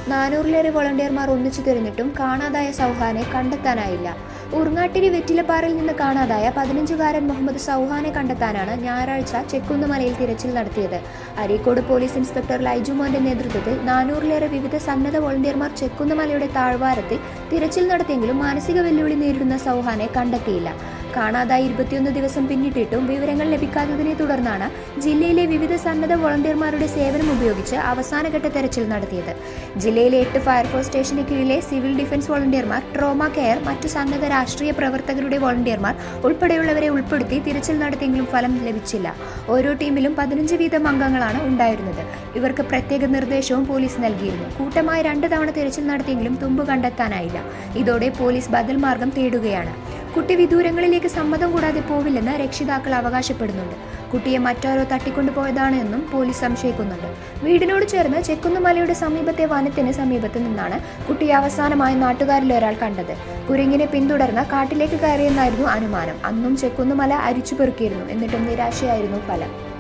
നാനൂറിലേറെ വോളണ്ടിയർമാർ ഒന്നിച്ചു തിരഞ്ഞിട്ടും കാണാതായ സൗഹാനെ കണ്ടെത്താനായില്ല ഉറുങ്ങാട്ടിരി വെറ്റിലപ്പാറയിൽ നിന്ന് കാണാതായ പതിനഞ്ചുകാരൻ മുഹമ്മദ് സൗഹാനെ കണ്ടെത്താനാണ് ഞായറാഴ്ച ചെക്കുന്നുമലയിൽ തിരച്ചിൽ നടത്തിയത് അരീക്കോട് പോലീസ് ഇൻസ്പെക്ടർ ലൈജുമോന്റെ നേതൃത്വത്തിൽ നാനൂറിലേറെ വിവിധ സന്നദ്ധ വോളണ്ടിയർമാർ ചെക്കുന്നുമലയുടെ താഴ്വാരത്തിൽ തിരച്ചിൽ നടത്തിയെങ്കിലും മാനസിക വെല്ലുവിളി നേരിടുന്ന സൗഹാനെ കണ്ടെത്തിയില്ല കാണാതായി ഇരുപത്തിയൊന്ന് ദിവസം പിന്നിട്ടിട്ടും വിവരങ്ങൾ ലഭിക്കാത്തതിനെ തുടർന്നാണ് ജില്ലയിലെ വിവിധ സന്നദ്ധ വോളണ്ടിയർമാരുടെ സേവനം ഉപയോഗിച്ച് അവസാനഘട്ട തെരച്ചിൽ നടത്തിയത് ജില്ലയിലെ എട്ട് ഫയർഫോഴ്സ് സ്റ്റേഷന് കീഴിലെ സിവിൽ ഡിഫൻസ് വോളണ്ടിയർമാർ ട്രോമ കെയർ മറ്റു സന്നദ്ധ രാഷ്ട്രീയ പ്രവർത്തകരുടെ വോളണ്ടിയർമാർ ഉൾപ്പെടെയുള്ളവരെ ഉൾപ്പെടുത്തി തിരച്ചിൽ നടത്തിയെങ്കിലും ഫലം ലഭിച്ചില്ല ഓരോ ടീമിലും പതിനഞ്ച് വീതം അംഗങ്ങളാണ് ഉണ്ടായിരുന്നത് ഇവർക്ക് പ്രത്യേക നിർദ്ദേശവും പോലീസ് നൽകിയിരുന്നു കൂട്ടമായി രണ്ട് തവണ തിരച്ചിൽ നടത്തിയെങ്കിലും തുമ്പ് കണ്ടെത്താനായില്ല ഇതോടെ പോലീസ് ബദൽ മാർഗം തേടുകയാണ് കുട്ടി വിദൂരങ്ങളിലേക്ക് സമ്മതം കൂടാതെ പോവില്ലെന്ന് രക്ഷിതാക്കൾ അവകാശപ്പെടുന്നുണ്ട് കുട്ടിയെ മറ്റാരോ തട്ടിക്കൊണ്ടുപോയതാണ് എന്നും പോലീസ് സംശയിക്കുന്നുണ്ട് വീടിനോട് ചേർന്ന് ചെക്കുന്നുമലയുടെ സമീപത്തെ വനത്തിന് സമീപത്ത് നിന്നാണ് കുട്ടിയെ അവസാനമായി നാട്ടുകാരിൽ ഒരാൾ കണ്ടത് കുരങ്ങിനെ പിന്തുടർന്ന് കാട്ടിലേക്ക് കയറിയെന്നായിരുന്നു അനുമാനം അന്നും ചെക്കുന്നുമല അരിച്ചു പെറുക്കിയിരുന്നു എന്നിട്ടും നിരാശയായിരുന്നു ഫലം